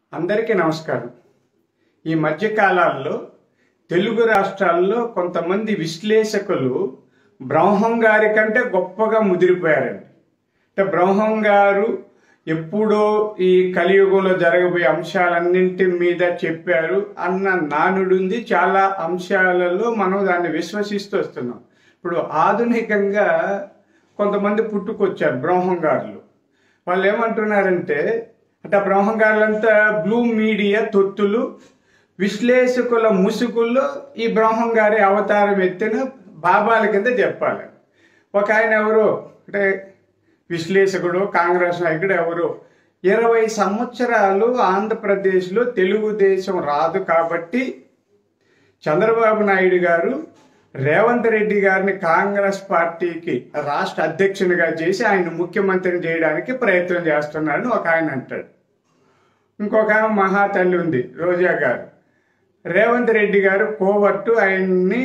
అందరికీ నమస్కారం ఈ మధ్యకాలాల్లో తెలుగు రాష్ట్రాల్లో కొంతమంది విశ్లేషకులు బ్రహ్మం గారి కంటే గొప్పగా ముదిరిపోయారండి అంటే బ్రహ్మం గారు ఎప్పుడో ఈ కలియుగంలో జరగబోయే అంశాలన్నింటి మీద చెప్పారు అన్న నానుడుంది చాలా అంశాలలో మనం దాన్ని విశ్వసిస్తూ వస్తున్నాం ఇప్పుడు ఆధునికంగా కొంతమంది పుట్టుకొచ్చారు బ్రహ్మం గారులు వాళ్ళు ఏమంటున్నారంటే అంటే బ్రహ్మంగారులంతా బ్లూ మీడియా తొత్తులు విశ్లేషకుల ముసుగుల్లో ఈ బ్రహ్మం గారి అవతారం ఎత్తిన బాబాల కింద చెప్పాలి ఒక ఆయన ఎవరో అంటే విశ్లేషకుడు కాంగ్రెస్ నాయకుడు ఎవరు ఇరవై సంవత్సరాలు ఆంధ్రప్రదేశ్లో తెలుగుదేశం రాదు కాబట్టి చంద్రబాబు నాయుడు గారు రేవంత్ రెడ్డి గారిని కాంగ్రెస్ పార్టీకి రాష్ట్ర అధ్యక్షునిగా చేసి ఆయన ముఖ్యమంత్రిని చేయడానికి ప్రయత్నం చేస్తున్నారని ఒక ఆయన అంటాడు ఇంకొక ఆమె మహాతల్లి ఉంది రోజా గారు రేవంత్ రెడ్డి గారు కోవర్టు ఆయన్ని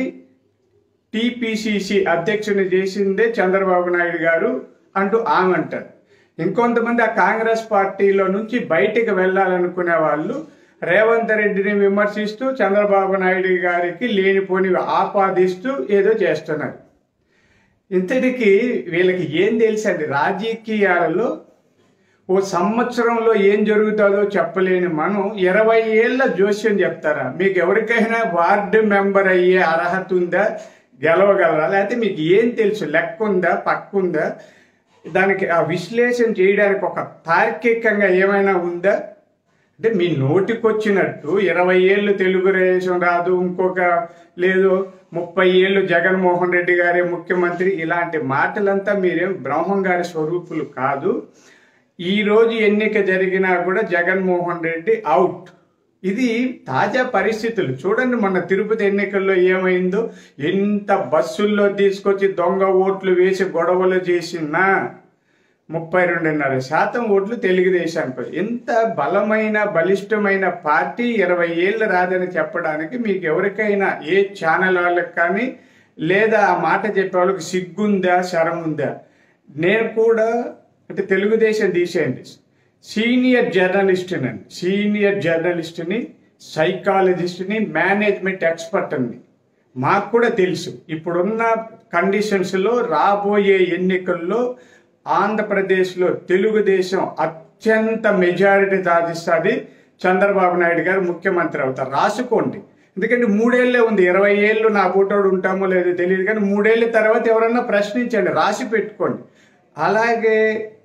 టీపీసీసీ అధ్యక్షుని చేసిందే చంద్రబాబు నాయుడు గారు అంటూ ఆమె అంటారు ఇంకొంతమంది ఆ కాంగ్రెస్ పార్టీలో నుంచి బయటికి వెళ్ళాలనుకునే వాళ్ళు రేవంత్ రెడ్డిని విమర్శిస్తూ చంద్రబాబు నాయుడు గారికి లేనిపోని ఆపాదిస్తూ ఏదో చేస్తున్నారు ఇంతటికి వీళ్ళకి ఏం తెలుసండి రాజకీయాలలో ఓ సంవత్సరంలో ఏం జరుగుతుందో చెప్పలేని మనం ఇరవై ఏళ్ళ జోస్యం చెప్తారా మీకు ఎవరికైనా వార్డు మెంబర్ అయ్యే అర్హత ఉందా గెలవగలరా లేకపోతే మీకు ఏం తెలుసు లెక్క ఉందా పక్క ఉందా దానికి ఆ విశ్లేషణ చేయడానికి ఒక తార్కికంగా ఏమైనా ఉందా అంటే మీ నోటికొచ్చినట్టు ఇరవై ఏళ్ళు తెలుగుదేశం రాదు ఇంకొక లేదు ముప్పై ఏళ్ళు జగన్మోహన్ రెడ్డి గారే ముఖ్యమంత్రి ఇలాంటి మాటలంతా మీరేం బ్రహ్మం గారి స్వరూపులు కాదు ఈ రోజు ఎన్నిక జరిగినా కూడా జగన్మోహన్ రెడ్డి అవుట్ ఇది తాజా పరిస్థితులు చూడండి మొన్న తిరుపతి ఎన్నికల్లో ఏమైందో ఎంత బస్సుల్లో తీసుకొచ్చి దొంగ ఓట్లు వేసి గొడవలు చేసినా ముప్పై రెండున్నర శాతం ఓట్లు తెలుగుదేశానికి ఎంత బలమైన బలిష్టమైన పార్టీ ఇరవై ఏళ్ళు రాదని చెప్పడానికి మీకు ఎవరికైనా ఏ ఛానల్ వాళ్ళకి కానీ లేదా ఆ మాట చెప్పే వాళ్ళకి సిగ్గుందా శరం ఉందా నేను కూడా అంటే తెలుగుదేశం తీసేయండి సీనియర్ జర్నలిస్ట్ని సీనియర్ జర్నలిస్ట్ని సైకాలజిస్ట్ని మేనేజ్మెంట్ ఎక్స్పర్ట్ అండి మాకు కూడా తెలుసు ఇప్పుడున్న కండిషన్స్లో రాబోయే ఎన్నికల్లో ఆంధ్రప్రదేశ్లో తెలుగుదేశం అత్యంత మెజారిటీ సాధిస్తుంది చంద్రబాబు నాయుడు గారు ముఖ్యమంత్రి అవుతారు రాసుకోండి ఎందుకంటే మూడేళ్లే ఉంది ఇరవై ఏళ్ళు నా ఫోటోడు ఉంటామో లేదో తెలియదు కానీ మూడేళ్ళ తర్వాత ఎవరన్నా ప్రశ్నించండి రాసి పెట్టుకోండి అలాగే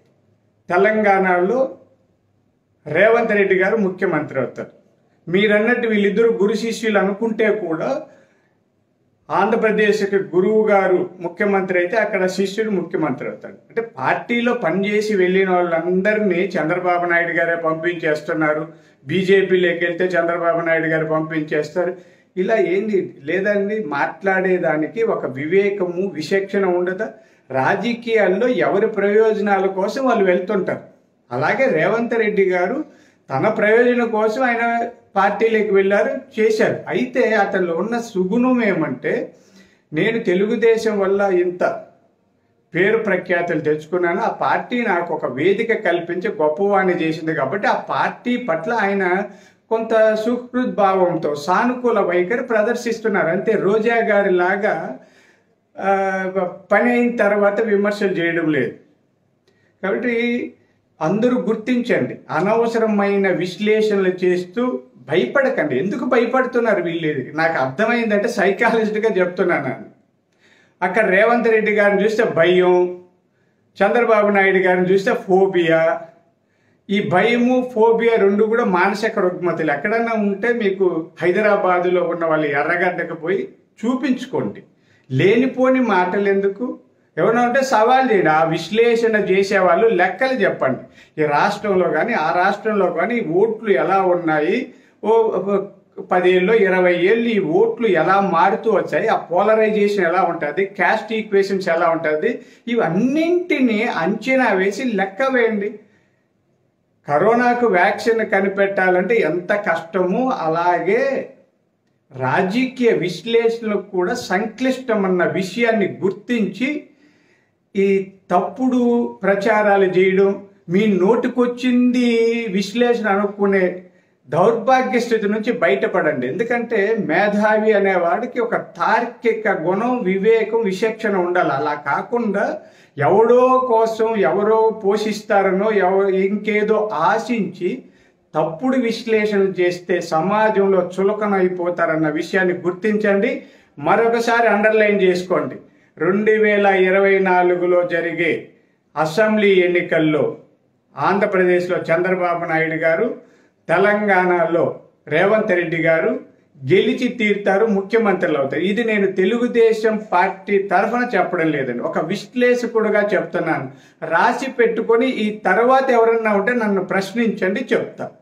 తెలంగాణలో రేవంత్ రెడ్డి గారు ముఖ్యమంత్రి అవుతారు మీరన్నట్టు వీళ్ళిద్దరు గురు శిష్యులు అనుకుంటే కూడా ఆంధ్రప్రదేశ్కి గురువు గారు ముఖ్యమంత్రి అయితే అక్కడ శిష్యుడు ముఖ్యమంత్రి అవుతాడు అంటే పార్టీలో పనిచేసి వెళ్ళిన వాళ్ళందరినీ చంద్రబాబు నాయుడు గారే పంపించేస్తున్నారు బీజేపీలోకి వెళ్తే చంద్రబాబు నాయుడు గారు పంపించేస్తారు ఇలా ఏంది లేదండి మాట్లాడేదానికి ఒక వివేకము విచక్షణ ఉండదా రాజకీయాల్లో ఎవరి ప్రయోజనాల కోసం వాళ్ళు వెళ్తుంటారు అలాగే రేవంత్ రెడ్డి గారు తన ప్రయోజనం కోసం ఆయన పార్టీలోకి వెళ్ళారు చేశారు అయితే అతనిలో ఉన్న సుగుణం ఏమంటే నేను తెలుగుదేశం వల్ల ఇంత పేరు ప్రఖ్యాతులు తెచ్చుకున్నాను ఆ పార్టీ నాకు ఒక వేదిక కల్పించి గొప్పవాణి చేసింది కాబట్టి ఆ పార్టీ పట్ల ఆయన కొంత సుహృద్భావంతో సానుకూల వైఖరి ప్రదర్శిస్తున్నారు అంతే రోజా గారి లాగా ఆ, పని అయిన తర్వాత విమర్శలు చేయడం లేదు కాబట్టి అందరూ గుర్తించండి అనవసరమైన విశ్లేషణలు చేస్తూ భయపడకండి ఎందుకు భయపడుతున్నారు వీళ్ళు నాకు అర్థమైందంటే సైకాలజిస్ట్గా చెప్తున్నాను నేను అక్కడ రేవంత్ రెడ్డి గారిని చూస్తే భయం చంద్రబాబు నాయుడు గారిని చూస్తే ఫోబియా ఈ భయము ఫోబియా రెండు కూడా మానసిక రుగ్మతలు ఎక్కడన్నా ఉంటే మీకు హైదరాబాదులో ఉన్న వాళ్ళు ఎర్రగడ్డకు పోయి చూపించుకోండి లేనిపోని మాటలు ఎందుకు ఎవరైనా ఉంటే సవాల్ చేయండి ఆ విశ్లేషణ చేసేవాళ్ళు లెక్కలు చెప్పండి ఈ రాష్ట్రంలో కానీ ఆ రాష్ట్రంలో కానీ ఓట్లు ఎలా ఉన్నాయి ఓ పదేళ్ళు ఇరవై ఏళ్ళు ఈ ఓట్లు ఎలా మారుతూ వచ్చాయి ఆ పోలరైజేషన్ ఎలా ఉంటుంది క్యాస్ట్ ఈక్వేషన్స్ ఎలా ఉంటుంది ఇవన్నింటినీ అంచనా వేసి లెక్క వేయండి కరోనాకు వ్యాక్సిన్ కనిపెట్టాలంటే ఎంత కష్టమో అలాగే రాజకీయ విశ్లేషణలకు కూడా సంక్లిష్టమన్న విషయాన్ని గుర్తించి ఈ తప్పుడు ప్రచారాలు చేయడం మీ నోటికొచ్చింది విశ్లేషణ అనుకునే దౌర్భాగ్య స్థితి నుంచి బయటపడండి ఎందుకంటే మేధావి అనేవాడికి ఒక తార్కిక గుణం వివేకం విచక్షణ ఉండాలి అలా కాకుండా ఎవడో కోసం ఎవరో పోషిస్తారనో ఎవ ఇంకేదో ఆశించి తప్పుడు విశ్లేషణలు చేస్తే సమాజంలో చులకన అయిపోతారన్న విషయాన్ని గుర్తించండి మరొకసారి అండర్లైన్ చేసుకోండి రెండు వేల ఇరవై నాలుగులో జరిగే అసెంబ్లీ ఎన్నికల్లో ఆంధ్రప్రదేశ్లో చంద్రబాబు నాయుడు గారు తెలంగాణలో రేవంత్ రెడ్డి గారు గెలిచి తీరుతారు ముఖ్యమంత్రులు అవుతారు ఇది నేను తెలుగుదేశం పార్టీ తరఫున చెప్పడం లేదండి ఒక విశ్లేషకుడుగా చెప్తున్నాను రాసి పెట్టుకొని ఈ తర్వాత ఎవరన్నా ఉంటే నన్ను ప్రశ్నించండి చెప్తా